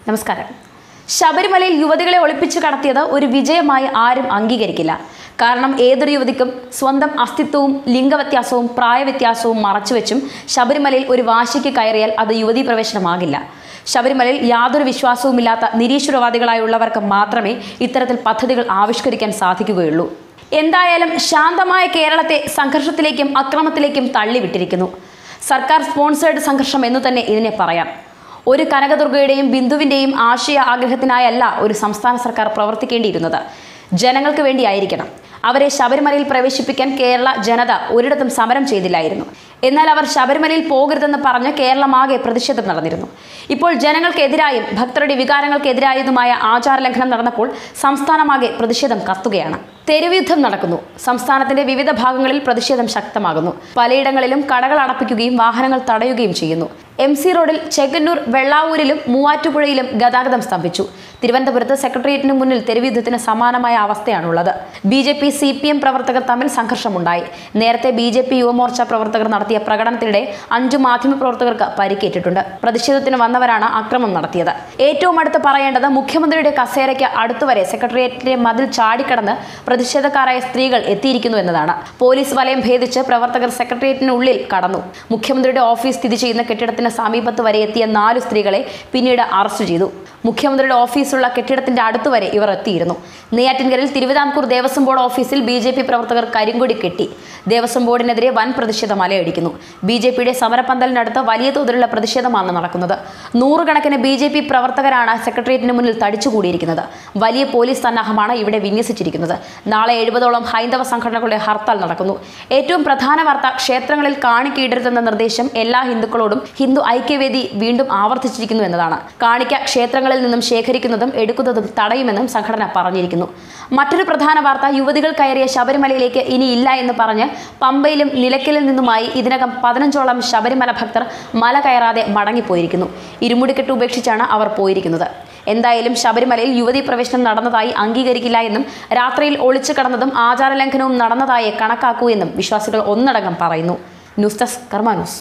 നമസ്കാരം ശബരിമലയിൽ യുവതികളെ ഒളിപ്പിച്ചു കടത്തിയത് ഒരു വിജയമായി ആരും അംഗീകരിക്കില്ല കാരണം ഏതൊരു യുവതിക്കും സ്വന്തം അസ്തിത്വവും ലിംഗവ്യത്യാസവും പ്രായവ്യത്യാസവും മറച്ചുവെച്ചും ശബരിമലയിൽ ഒരു വാശിക്ക് കയറിയാൽ അത് യുവതീ പ്രവേശനമാകില്ല ശബരിമലയിൽ യാതൊരു വിശ്വാസവുമില്ലാത്ത നിരീശ്വരവാദികളായുള്ളവർക്ക് മാത്രമേ ഇത്തരത്തിൽ പദ്ധതികൾ ആവിഷ്കരിക്കാൻ സാധിക്കുകയുള്ളൂ എന്തായാലും ശാന്തമായ കേരളത്തെ സംഘർഷത്തിലേക്കും അക്രമത്തിലേക്കും തള്ളിവിട്ടിരിക്കുന്നു സർക്കാർ സ്പോൺസേഡ് സംഘർഷം എന്ന് തന്നെ ഇതിനെ പറയാം ഒരു കനകദുർഗയുടെയും ബിന്ദുവിൻ്റെയും ആശയ ആഗ്രഹത്തിനായല്ല ഒരു സംസ്ഥാന സർക്കാർ പ്രവർത്തിക്കേണ്ടിയിരുന്നത് ജനങ്ങൾക്ക് വേണ്ടിയായിരിക്കണം അവരെ ശബരിമലയിൽ പ്രവേശിപ്പിക്കാൻ കേരള ജനത ഒരിടത്തും സമരം ചെയ്തില്ലായിരുന്നു എന്നാൽ അവർ ശബരിമലയിൽ പോകരുതെന്ന് പറഞ്ഞ് കേരളമാകെ പ്രതിഷേധം നടന്നിരുന്നു ഇപ്പോൾ ജനങ്ങൾക്കെതിരായും ഭക്തരുടെ വികാരങ്ങൾക്കെതിരായതുമായ ആചാരലംഘനം നടന്നപ്പോൾ സംസ്ഥാനമാകെ പ്രതിഷേധം കത്തുകയാണ് തെരുവുയുദ്ധം നടക്കുന്നു സംസ്ഥാനത്തിന്റെ വിവിധ ഭാഗങ്ങളിൽ പ്രതിഷേധം ശക്തമാകുന്നു പലയിടങ്ങളിലും കടകൾ അടപ്പിക്കുകയും വാഹനങ്ങൾ തടയുകയും ചെയ്യുന്നു എം സി റോഡിൽ ചെങ്ങന്നൂർ വെള്ളാവൂരിലും മൂവാറ്റുപുഴയിലും ഗതാഗതം സ്തംഭിച്ചു തിരുവനന്തപുരത്ത് സെക്രട്ടേറിയറ്റിന് മുന്നിൽ തെരുവുയുദ്ധത്തിന് സമാനമായ അവസ്ഥയാണുള്ളത് B J P C P M പ്രവർത്തകർ തമ്മിൽ സംഘർഷമുണ്ടായി നേരത്തെ ബി ജെ പി യുവമോർച്ച പ്രവർത്തകർ നടത്തിയ പ്രകടനത്തിനിടെ അഞ്ചു മാധ്യമപ്രവർത്തകർക്ക് പരിക്കേറ്റിട്ടുണ്ട് പ്രതിഷേധത്തിന് വന്നവരാണ് അക്രമം നടത്തിയത് ഏറ്റവും അടുത്ത് പറയേണ്ടത് മുഖ്യമന്ത്രിയുടെ കസേരയ്ക്ക് അടുത്തുവരെ സെക്രട്ടേറിയറ്റിന്റെ മതിൽ ചാടിക്കടന്ന് പ്രതിഷേധക്കാരായ സ്ത്രീകൾ എത്തിയിരിക്കുന്നു എന്നതാണ് പോലീസ് വലയം ഭേദിച്ച് പ്രവർത്തകർ സെക്രട്ടേറിയറ്റിനുള്ളിൽ കടന്നു മുഖ്യമന്ത്രിയുടെ ഓഫീസ് സ്ഥിതി ചെയ്യുന്ന കെട്ടിടത്തിന് സമീപത്ത് വരെ എത്തിയ നാല് സ്ത്രീകളെ പിന്നീട് അറസ്റ്റ് ചെയ്തു മുഖ്യമന്ത്രിയുടെ ഓഫീസുള്ള കെട്ടിടത്തിന്റെ അടുത്ത് വരെ ഇവർ എത്തിയിരുന്നു നെയ്യാറ്റിൻകരയിൽ തിരുവിതാംകൂർ ദേവസ്വം ബോർഡ് ഓഫീസിൽ ബി ജെ പി പ്രവർത്തകർ കരിങ്കൊടി കെട്ടി ദേവസ്വം ബോർഡിനെതിരെ വൻ പ്രതിഷേധം അലയടിക്കുന്നു ബി ജെ പിയുടെ സമരപ്പന്തലിനടുത്ത് വലിയ തോതിലുള്ള പ്രതിഷേധമാണ് നടക്കുന്നത് നൂറുകണക്കിന് ബി ജെ പി പ്രവർത്തകരാണ് സെക്രട്ടേറിയറ്റിന് മുന്നിൽ തടിച്ചുകൂടിയിരിക്കുന്നത് വലിയ പോലീസ് സന്നാഹമാണ് ഇവിടെ വിന്യസിച്ചിരിക്കുന്നത് നാളെ എഴുപതോളം ഹൈന്ദവ സംഘടനകളുടെ ഹർത്താൽ നടക്കുന്നു ഏറ്റവും പ്രധാന വാർത്ത ക്ഷേത്രങ്ങളിൽ കാണിക്കയിടരുതെന്ന നിർദ്ദേശം എല്ലാ ഹിന്ദുക്കളോടും ഹിന്ദു ഐക്യവേദി വീണ്ടും ആവർത്തിച്ചിരിക്കുന്നു എന്നതാണ് കാണിക്ക ക്ഷേത്രങ്ങളിൽ നിന്നും ശേഖരിക്കുന്നതും എടുക്കുന്നതും തടയുമെന്നും സംഘടന പറഞ്ഞിരിക്കുന്നു മറ്റൊരു പ്രധാന വാർത്ത യുവതികൾ കയറിയ ശബരിമലയിലേക്ക് ഇനി ഇല്ല എന്ന് പറഞ്ഞ് പമ്പയിലും നിലയ്ക്കലിൽ നിന്നുമായി ഇതിനകം പതിനഞ്ചോളം ശബരിമല ഭക്തർ മല കയറാതെ മടങ്ങിപ്പോയിരിക്കുന്നു ഇരുമുടിക്കെട്ട് ഉപേക്ഷിച്ചാണ് അവർ പോയിരിക്കുന്നത് എന്തായാലും ശബരിമലയിൽ യുവതീ പ്രവേശനം നടന്നതായി അംഗീകരിക്കില്ല എന്നും രാത്രിയിൽ ഒളിച്ചു കടന്നതും ആചാരലംഘനവും നടന്നതായി കണക്കാക്കൂ എന്നും വിശ്വാസികൾ ഒന്നടങ്കം പറയുന്നു ന്യൂസ് ഡെസ്ക് കർമാ ന്യൂസ്